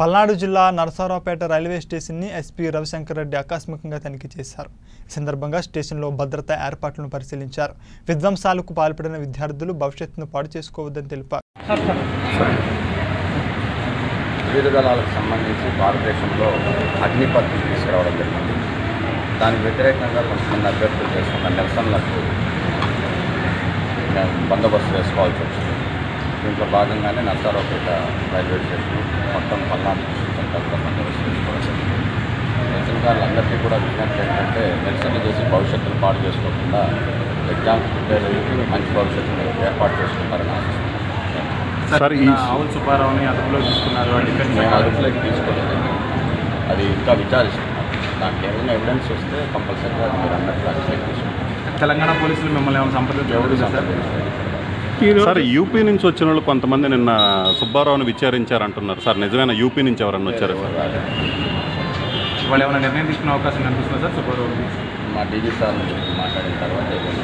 పల్నాడు జిల్లా నరసరావుపేట రైల్వే స్టేషన్ని ఎస్పీ రవిశంకర్ రెడ్డి ఆకస్మికంగా తనిఖీ చేశారు ఈ సందర్భంగా స్టేషన్లో భద్రతా ఏర్పాట్లను పరిశీలించారు విధ్వంసాలకు పాల్పడిన విద్యార్థులు భవిష్యత్తును పాడు చేసుకోవద్దని తెలిపారు వివిధ దళాలకు సంబంధించి భారతదేశంలో అగ్నిపథ్ తీసుకురావడం జరిగింది దానికి వ్యతిరేకంగా కొంతమంది అభ్యర్థులు చేసుకున్న నిరసనలకు మేము బందోబస్తు వేసుకోవాల్సి వచ్చింది దీంట్లో భాగంగానే నర్సారావుపేట రైల్వే స్టేషన్ మొత్తం పల్నాడు డిస్ట్రిక్ట్ సెంటర్లో బందోబస్తు వేసుకోవడం జరిగింది నిరసనకారులందరికీ కూడా విజ్ఞప్తి ఏంటంటే నిరసనలు చేసి భవిష్యత్తును పాడు చేసుకోకుండా ఎగ్జామ్స్ ప్రిపేర్ అయ్యి మంచి భవిష్యత్తును ఏర్పాటు చేసుకుంటారని ఆశిస్తున్నాను సార్ ఈ ఆవుల సుబ్బారావుని అదుపులో తీసుకున్నారు ఆ డిఫెన్స్ మేము అదుపులోకి తీసుకోలేదండి అది ఇంకా విచారిస్తున్నాం దానికి ఏమైనా ఎవిడెన్స్ వస్తే కంపల్సరీగా అది మీరు అన్నట్లు అదుపులోకి తీసుకుంటాం తెలంగాణ పోలీసులు మిమ్మల్ని ఏమైనా సంప్రదించి ఎవరు సార్ సంప్రదించలేదు. సార్ యూపీ నుంచి వచ్చిన వాళ్ళు కొంతమంది నిన్న సుబ్బారావుని విచారించారంటున్నారు సార్ నిజమైన యూపీ నుంచి ఎవరన్నా వచ్చారు సార్ వాళ్ళు ఏమైనా నిర్ణయం తీసుకునే అవకాశం కనిపిస్తుందా సార్ సుబ్బారావు మా డీజీ సార్ మాట్లాడిన తర్వాత ఏదైనా